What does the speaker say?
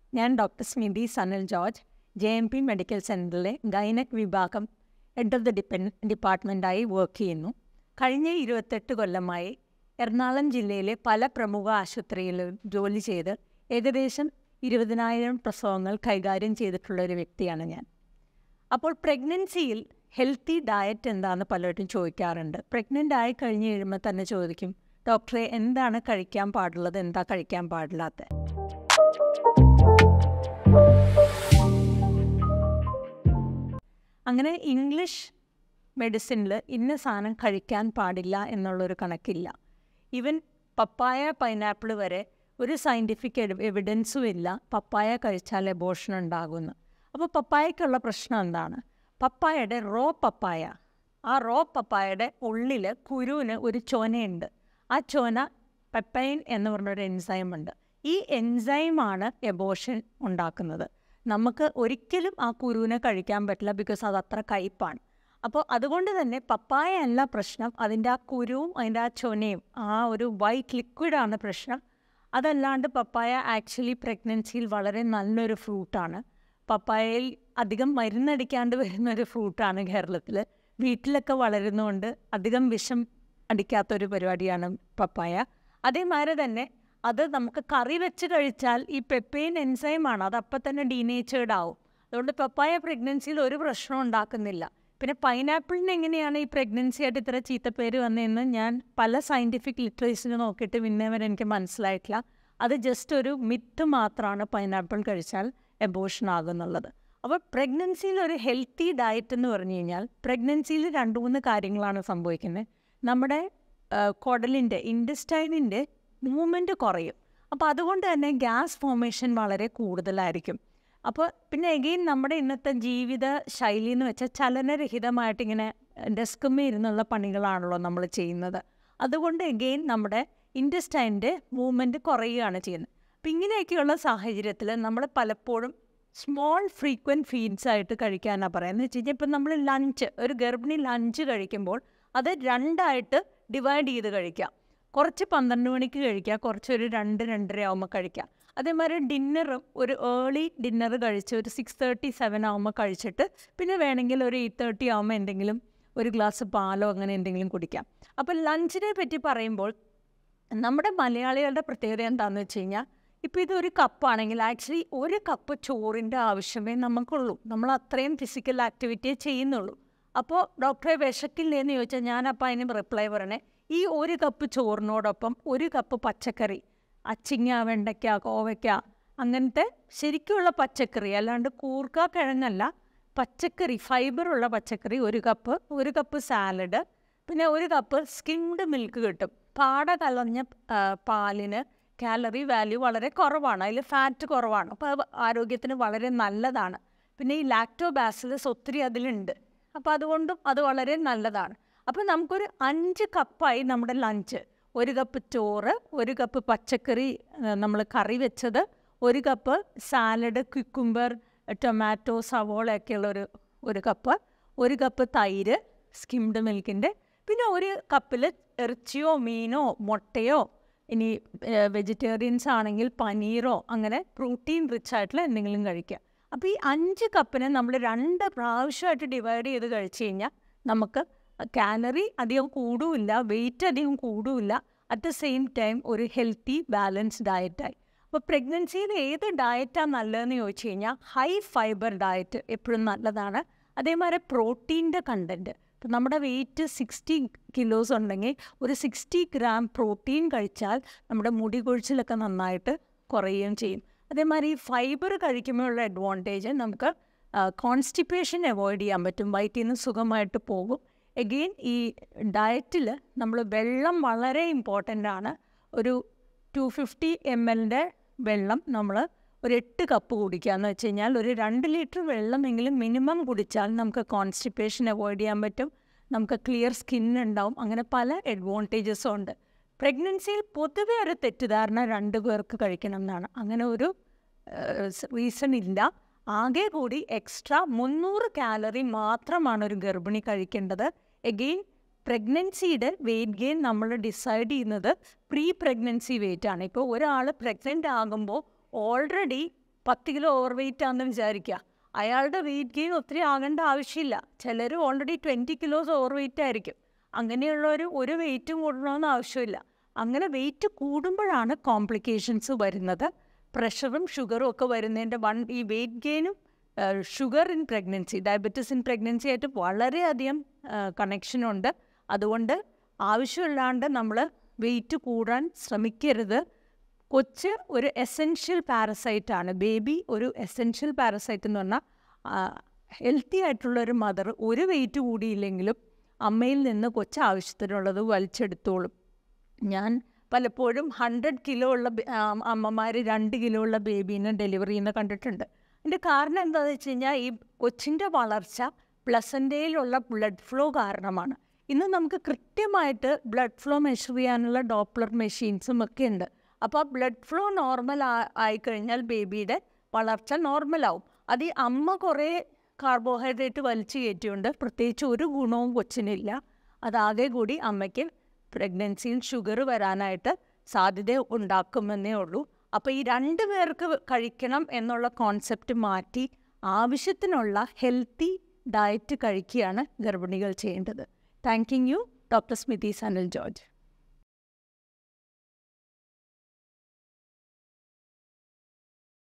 ഞാൻ doctor Smithi Sanal George J M P medical സെൻറ്ററിലെ gynaec വിഭാഗം ഹെഡ് ഓഫ് ദി ഡിപ്പെൻ ഡിപ്പാർട്ട്മെൻറ്റായി വർക്ക് ചെയ്യുന്നു കഴിഞ്ഞ ഇരുപത്തെട്ട് കൊല്ലമായി എറണാകുളം ജില്ലയിലെ പല പ്രമുഖ ആശുപത്രിയിലും ജോലി ചെയ്ത് ഏകദേശം ഇരുപതിനായിരം പ്രസവങ്ങൾ കൈകാര്യം ചെയ്തിട്ടുള്ള ഒരു വ്യക്തിയാണ് ഞാൻ അപ്പോൾ പ്രഗ്നൻസിയിൽ ഹെൽത്തി ഡയറ്റ് എന്താണെന്ന് പലരും ചോദിക്കാറുണ്ട് പ്രഗ്നൻ്റ് ആയി കഴിഞ്ഞ് കഴിയുമ്പോൾ തന്നെ ചോദിക്കും ഡോക്ടറെ എന്താണ് കഴിക്കാൻ പാടുള്ളത് എന്താ കഴിക്കാൻ പാടില്ലാത്ത അങ്ങനെ ഇംഗ്ലീഷ് മെഡിസിനിൽ ഇന്ന സാധനം കഴിക്കാൻ പാടില്ല എന്നുള്ളൊരു കണക്കില്ല ഈവൻ പപ്പായ പൈനാപ്പിൾ വരെ ഒരു സയൻറ്റിഫിക് എവിഡൻസും ഇല്ല പപ്പായ കഴിച്ചാൽ എബോഷൻ ഉണ്ടാകുമെന്ന് അപ്പോൾ പപ്പായക്കുള്ള പ്രശ്നം എന്താണ് പപ്പായയുടെ റോ പപ്പായ ആ റോ പപ്പായയുടെ ഉള്ളിൽ കുരുവിന് ഒരു ചോനയുണ്ട് ആ ചോന പെപ്പൈൻ എന്ന് പറഞ്ഞൊരു എൻസൈമുണ്ട് ഈ എൻസൈമാണ് എബോഷൻ ഉണ്ടാക്കുന്നത് നമുക്ക് ഒരിക്കലും ആ കുരുവിനെ കഴിക്കാൻ പറ്റില്ല ബിക്കോസ് അത് അത്ര കയ്പാണ് അപ്പോൾ അതുകൊണ്ട് തന്നെ പപ്പായ അല്ല പ്രശ്നം അതിൻ്റെ ആ കുരുവും അതിൻ്റെ ആ ചൊനയും ആ ഒരു വൈറ്റ് ലിക്വിഡാണ് പ്രശ്നം അതല്ലാണ്ട് പപ്പായ ആക്ച്വലി പ്രഗ്നൻസിയിൽ വളരെ നല്ലൊരു ഫ്രൂട്ടാണ് പപ്പായയിൽ അധികം മരുന്നടിക്കാണ്ട് വരുന്നൊരു ഫ്രൂട്ടാണ് കേരളത്തിൽ വീട്ടിലൊക്കെ വളരുന്നതുകൊണ്ട് അധികം വിഷം അടിക്കാത്തൊരു പരിപാടിയാണ് പപ്പായ അതേമാതിരി തന്നെ അത് നമുക്ക് കറി വെച്ച് കഴിച്ചാൽ ഈ പെപ്പൈൻ എൻസൈമാണ് അത് അപ്പം തന്നെ ഡീനേച്ചേർഡ് ആവും അതുകൊണ്ട് പപ്പായ പ്രഗ്നൻസിയിൽ ഒരു പ്രശ്നം ഉണ്ടാക്കുന്നില്ല പിന്നെ പൈനാപ്പിളിന് എങ്ങനെയാണ് ഈ പ്രഗ്നൻസി ആയിട്ട് ഇത്ര ചീത്തപ്പേര് വന്നതെന്ന് ഞാൻ പല സയൻറ്റിഫിക് ലിറ്ററേച്ചറിൽ നോക്കിയിട്ട് പിന്നെ വരെ എനിക്ക് മനസ്സിലായിട്ടില്ല അത് ജസ്റ്റ് ഒരു മിത്ത് മാത്രമാണ് പൈനാപ്പിൾ കഴിച്ചാൽ എബോഷൻ ആകുന്നുള്ളത് അപ്പോൾ പ്രഗ്നൻസിയിൽ ഒരു ഹെൽത്തി ഡയറ്റ് എന്ന് പറഞ്ഞു കഴിഞ്ഞാൽ പ്രഗ്നൻസിയിൽ രണ്ട് മൂന്ന് കാര്യങ്ങളാണ് സംഭവിക്കുന്നത് നമ്മുടെ കുടലിൻ്റെ ഇൻഡസ്റ്റൈനിൻ്റെ മൂവ്മെൻറ്റ് കുറയും അപ്പോൾ അതുകൊണ്ട് തന്നെ ഗ്യാസ് ഫോർമേഷൻ വളരെ കൂടുതലായിരിക്കും അപ്പോൾ പിന്നെ എഗെയിൻ നമ്മുടെ ഇന്നത്തെ ജീവിത ശൈലി എന്ന് വെച്ചാൽ ചലനരഹിതമായിട്ട് ഇങ്ങനെ ഡെസ്കുമേ ഇരുന്നുള്ള പണികളാണല്ലോ നമ്മൾ ചെയ്യുന്നത് അതുകൊണ്ട് എഗെയിൻ നമ്മുടെ ഇൻഡസ്റ്റൈൻ്റെ മൂവ്മെൻറ്റ് കുറയുകയാണ് ചെയ്യുന്നത് അപ്പം ഇങ്ങനെയൊക്കെയുള്ള സാഹചര്യത്തിൽ നമ്മൾ പലപ്പോഴും സ്മോൾ ഫ്രീക്വൻറ്റ് ഫീഡ്സ് ആയിട്ട് കഴിക്കാനാണ് പറയുന്നത് എന്ന് വെച്ച് കഴിഞ്ഞാൽ ഇപ്പം നമ്മൾ ലഞ്ച് ഒരു ഗർഭിണി ലഞ്ച് കഴിക്കുമ്പോൾ അത് രണ്ടായിട്ട് ഡിവൈഡ് ചെയ്ത് കഴിക്കാം കുറച്ച് പന്ത്രണ്ട് മണിക്ക് കഴിക്കുക കുറച്ച് ഒരു രണ്ട് രണ്ടര ആകുമ്പോൾ കഴിക്കാം അതേമാതിരി ഡിന്നറും ഒരു ഏർലി ഡിന്നർ കഴിച്ച് ഒരു സിക്സ് തേർട്ടി സെവൻ ആകുമ്പോൾ കഴിച്ചിട്ട് പിന്നെ വേണമെങ്കിൽ ഒരു എയ്റ്റ് തേർട്ടി ആകുമ്പോൾ എന്തെങ്കിലും ഒരു ഗ്ലാസ് പാലോ അങ്ങനെ എന്തെങ്കിലും കുടിക്കാം അപ്പോൾ ലഞ്ചിനെ പറ്റി പറയുമ്പോൾ നമ്മുടെ മലയാളികളുടെ പ്രത്യേകത എന്താണെന്ന് വെച്ച് കഴിഞ്ഞാൽ ഇപ്പോൾ ഇതൊരു കപ്പാണെങ്കിൽ ആക്ച്വലി ഒരു കപ്പ് ചോറിൻ്റെ ആവശ്യമേ നമുക്കുള്ളൂ നമ്മൾ അത്രയും ഫിസിക്കൽ ആക്ടിവിറ്റിയെ ചെയ്യുന്നുള്ളൂ അപ്പോൾ ഡോക്ടറെ വിശക്കില്ലേന്ന് ചോദിച്ചാൽ ഞാനപ്പോൾ അതിന് റിപ്ലൈ പറയണേ ഈ ഒരു കപ്പ് ചോറിനോടൊപ്പം ഒരു കപ്പ് പച്ചക്കറി അച്ചിങ്ങ വെണ്ടയ്ക്ക കോവയ്ക്ക അങ്ങനത്തെ ശരിക്കുള്ള പച്ചക്കറി അല്ലാണ്ട് കൂർക്ക കിഴങ്ങല്ല പച്ചക്കറി ഫൈബറുള്ള പച്ചക്കറി ഒരു കപ്പ് ഒരു കപ്പ് സാലഡ് പിന്നെ ഒരു കപ്പ് സ്കിംഡ് മിൽക്ക് കിട്ടും പാട കലർഞ്ഞ പാലിന് കാലറി വാല്യൂ വളരെ കുറവാണ് അതിൽ ഫാറ്റ് കുറവാണ് അപ്പോൾ അത് ആരോഗ്യത്തിന് വളരെ നല്ലതാണ് പിന്നെ ഈ ലാക്ടോബാസിലസ് ഒത്തിരി അതിലുണ്ട് അപ്പോൾ അതുകൊണ്ടും അത് വളരെ നല്ലതാണ് അപ്പോൾ നമുക്കൊരു അഞ്ച് കപ്പായി നമ്മുടെ ലഞ്ച് ഒരു കപ്പ് ചോറ് ഒരു കപ്പ് പച്ചക്കറി നമ്മൾ കറി വെച്ചത് ഒരു കപ്പ് സാലഡ് ക്വിക്കുംബർ ടൊമാറ്റോ സവോളയൊക്കെയുള്ള ഒരു ഒരു കപ്പ് ഒരു കപ്പ് തൈര് സ്കിംഡ് മിൽക്കിൻ്റെ പിന്നെ ഒരു കപ്പിൽ ഇറച്ചിയോ മീനോ മുട്ടയോ ഇനി വെജിറ്റേറിയൻസ് ആണെങ്കിൽ പനീറോ അങ്ങനെ പ്രോട്ടീൻ റിച്ച് ആയിട്ടുള്ള എന്തെങ്കിലും കഴിക്കുക അപ്പോൾ ഈ അഞ്ച് കപ്പിനെ നമ്മൾ രണ്ട് പ്രാവശ്യമായിട്ട് ഡിവൈഡ് ചെയ്ത് കഴിച്ച് കഴിഞ്ഞാൽ നമുക്ക് കാലറി അധികം കൂടുമില്ല വെയിറ്റ് അധികം കൂടുമില്ല അറ്റ് ദ സെയിം ടൈം ഒരു ഹെൽത്തി ബാലൻസ് ഡയറ്റായി അപ്പോൾ പ്രഗ്നൻസിയിൽ ഏത് ഡയറ്റാണ് നല്ലതെന്ന് ചോദിച്ചു കഴിഞ്ഞാൽ ഹൈ ഫൈബർ ഡയറ്റ് എപ്പോഴും നല്ലതാണ് അതേമാതിരി പ്രോട്ടീൻ്റെ കണ്ടൻറ്റ് ഇപ്പം നമ്മുടെ വെയിറ്റ് സിക്സ്റ്റി കിലോസ് ഉണ്ടെങ്കിൽ ഒരു സിക്സ്റ്റി ഗ്രാം പ്രോട്ടീൻ കഴിച്ചാൽ നമ്മുടെ മുടി കൊഴിച്ചിലൊക്കെ നന്നായിട്ട് കുറയുകയും ചെയ്യും അതേമാതിരി ഈ ഫൈബർ കഴിക്കുമ്പോഴുള്ള അഡ്വാൻറ്റേജ് നമുക്ക് കോൺസ്റ്റിപ്പേഷൻ അവോയ്ഡ് ചെയ്യാൻ പറ്റും വയറ്റിൽ നിന്ന് സുഖമായിട്ട് പോകും എഗെയിൻ ഈ ഡയറ്റിൽ നമ്മൾ വെള്ളം വളരെ ഇമ്പോർട്ടൻ്റ് ആണ് ഒരു ടു ഫിഫ്റ്റി എം എല്ലിൻ്റെ വെള്ളം നമ്മൾ ഒരു എട്ട് കപ്പ് കുടിക്കുക എന്ന് വെച്ച് കഴിഞ്ഞാൽ ഒരു രണ്ട് ലിറ്റർ വെള്ളമെങ്കിലും മിനിമം കുടിച്ചാൽ നമുക്ക് കോൺസ്റ്റിപ്പേഷൻ അവോയ്ഡ് ചെയ്യാൻ പറ്റും നമുക്ക് ക്ലിയർ സ്കിൻ ഉണ്ടാവും അങ്ങനെ പല അഡ്വാൻറ്റേജസും ഉണ്ട് പ്രഗ്നൻസിയിൽ പൊതുവെ ഒരു തെറ്റിദ്ധാരണ രണ്ട് പേർക്ക് കഴിക്കണം എന്നാണ് അങ്ങനെ ഒരു റീസൺ ഇല്ല ആകെ കൂടി എക്സ്ട്രാ മുന്നൂറ് കാലറി മാത്രമാണ് ഒരു ഗർഭിണി കഴിക്കേണ്ടത് എഗെയിൻ പ്രഗ്നൻസിയുടെ വെയിറ്റ് ഗെയിൻ നമ്മൾ ഡിസൈഡ് ചെയ്യുന്നത് പ്രീ പ്രഗ്നൻസി വെയിറ്റ് ആണ് ഇപ്പോൾ ഒരാൾ പ്രഗ്നൻ്റ് ആകുമ്പോൾ ഓൾറെഡി പത്ത് കിലോ ഓവർ വെയിറ്റ് ആണെന്ന് വിചാരിക്കുക അയാളുടെ വെയിറ്റ് ഗെയിൻ ഒത്തിരി ആകേണ്ട ആവശ്യമില്ല ചിലർ already twenty kilos over weight ആയിരിക്കും അങ്ങനെയുള്ളവർ ഒരു വെയിറ്റും കൂടണമെന്ന് ആവശ്യമില്ല അങ്ങനെ വെയിറ്റ് കൂടുമ്പോഴാണ് കോംപ്ലിക്കേഷൻസ് വരുന്നത് പ്രഷറും ഷുഗറും ഒക്കെ വരുന്നതിൻ്റെ വൺ ഈ വെയിറ്റ് ഗെയിനും sugar in pregnancy diabetes in pregnancy ആയിട്ട് വളരെയധികം കണക്ഷനുണ്ട് അതുകൊണ്ട് ആവശ്യമില്ലാണ്ട് നമ്മൾ വെയിറ്റ് കൂടാൻ ശ്രമിക്കരുത് കൊച്ച് ഒരു എസെൻഷ്യൽ പാരസൈറ്റ് ആണ് ബേബി ഒരു എസെൻഷ്യൽ പാരസൈറ്റ് എന്ന് പറഞ്ഞാൽ ഹെൽത്തി ആയിട്ടുള്ള ഒരു മദർ ഒരു വെയിറ്റ് കൂടിയില്ലെങ്കിലും അമ്മയിൽ നിന്ന് കൊച്ച് ആവശ്യത്തിനുള്ളത് വലിച്ചെടുത്തോളും ഞാൻ പലപ്പോഴും ഹൺഡ്രഡ് കിലോ ഉള്ള അമ്മമാർ രണ്ട് കിലോ ഉള്ള ബേബീനെ ഡെലിവറി ചെയ്യുന്ന കണ്ടിട്ടുണ്ട് അതിൻ്റെ കാരണം എന്താണെന്ന് വെച്ച് കഴിഞ്ഞാൽ ഈ കൊച്ചിൻ്റെ വളർച്ച പ്ലസൻറ്റയിലുള്ള ബ്ലഡ് ഫ്ലോ കാരണമാണ് ഇന്ന് നമുക്ക് കൃത്യമായിട്ട് ബ്ലഡ് ഫ്ലോ മെഷർ ചെയ്യാനുള്ള ഡോപ്ലർ മെഷീൻസും ഒക്കെ ഉണ്ട് അപ്പോൾ ആ ബ്ലഡ് ഫ്ലോ നോർമൽ ആയിക്കഴിഞ്ഞാൽ ബേബിയുടെ വളർച്ച നോർമലാവും അത് ഈ അമ്മ കുറേ കാർബോഹൈഡ്രേറ്റ് വലിച്ചു കയറ്റിയുണ്ട് പ്രത്യേകിച്ച് ഒരു ഗുണവും കൊച്ചിനില്ല അതാകെ കൂടി അമ്മയ്ക്ക് പ്രഗ്നൻസിയിൽ ഷുഗർ വരാനായിട്ട് സാധ്യത ഉണ്ടാക്കുമെന്നേ ഉള്ളൂ അപ്പോൾ ഈ രണ്ട് പേർക്ക് കഴിക്കണം എന്നുള്ള കോൺസെപ്റ്റ് മാറ്റി ആവശ്യത്തിനുള്ള ഹെൽത്തി ഡയറ്റ് കഴിക്കുകയാണ് ഗർഭിണികൾ ചെയ്യേണ്ടത് thanking you doctor Smithi Sanal George